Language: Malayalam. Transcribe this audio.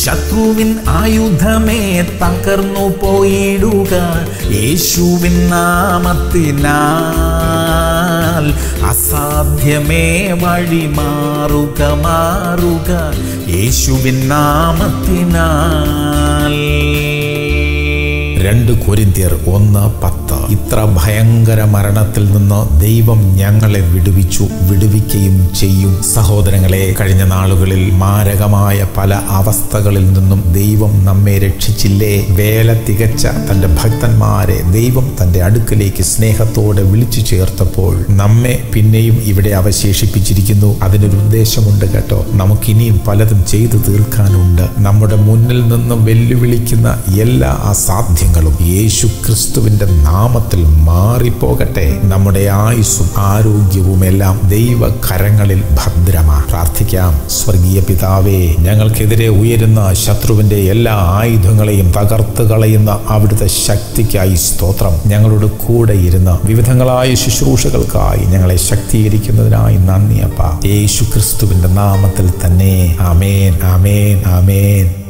ശത്രുവിൻ ആയുധമേ തകർന്നു പോയിടുക യേശുവിൻ നാമത്തിനാൽ അസാധ്യമേ വഴി മാറുക മാറുക യേശുവിൻ നാമത്തിനാൽ രണ്ട് കൊരിന്ത്യർ ഒന്ന് പത്ത് ഇത്ര ഭയങ്കര മരണത്തിൽ നിന്ന് ദൈവം ഞങ്ങളെ വിടുവിച്ചു വിടുവിക്കുകയും ചെയ്യും സഹോദരങ്ങളെ കഴിഞ്ഞ നാളുകളിൽ മാരകമായ പല അവസ്ഥകളിൽ നിന്നും ദൈവം നമ്മെ രക്ഷിച്ചില്ലേ വേല തികച്ച തന്റെ ഭക്തന്മാരെ ദൈവം തന്റെ അടുക്കലേക്ക് സ്നേഹത്തോടെ വിളിച്ചു ചേർത്തപ്പോൾ നമ്മെ പിന്നെയും ഇവിടെ അവശേഷിപ്പിച്ചിരിക്കുന്നു അതിനൊരു ഉദ്ദേശമുണ്ട് കേട്ടോ നമുക്കിനിയും പലതും ചെയ്തു തീർക്കാനുണ്ട് നമ്മുടെ മുന്നിൽ നിന്ന് വെല്ലുവിളിക്കുന്ന എല്ലാ അസാധ്യങ്ങളും യേശു ക്രിസ്തുവിന്റെ നാമത്തിൽ മാറിപ്പോകട്ടെ നമ്മുടെ ആയുസ്സും ആരോഗ്യവും എല്ലാം ദൈവകരങ്ങളിൽ ഭദ്രമാ പ്രാർത്ഥിക്കാം സ്വർഗീയ പിതാവേ ഞങ്ങൾക്കെതിരെ ഉയരുന്ന ശത്രുവിന്റെ എല്ലാ ആയുധങ്ങളെയും തകർത്ത് കളയുന്ന അവിടുത്തെ ശക്തിക്കായി സ്തോത്രം ഞങ്ങളോട് കൂടെ ഇരുന്ന് വിവിധങ്ങളായ ശുശ്രൂഷകൾക്കായി ഞങ്ങളെ ശക്തീകരിക്കുന്നതിനായി നന്ദി അപ്പ യേശു ക്രിസ്തുവിന്റെ നാമത്തിൽ തന്നെ ആമേൻ ആമേൻ ആമേൻ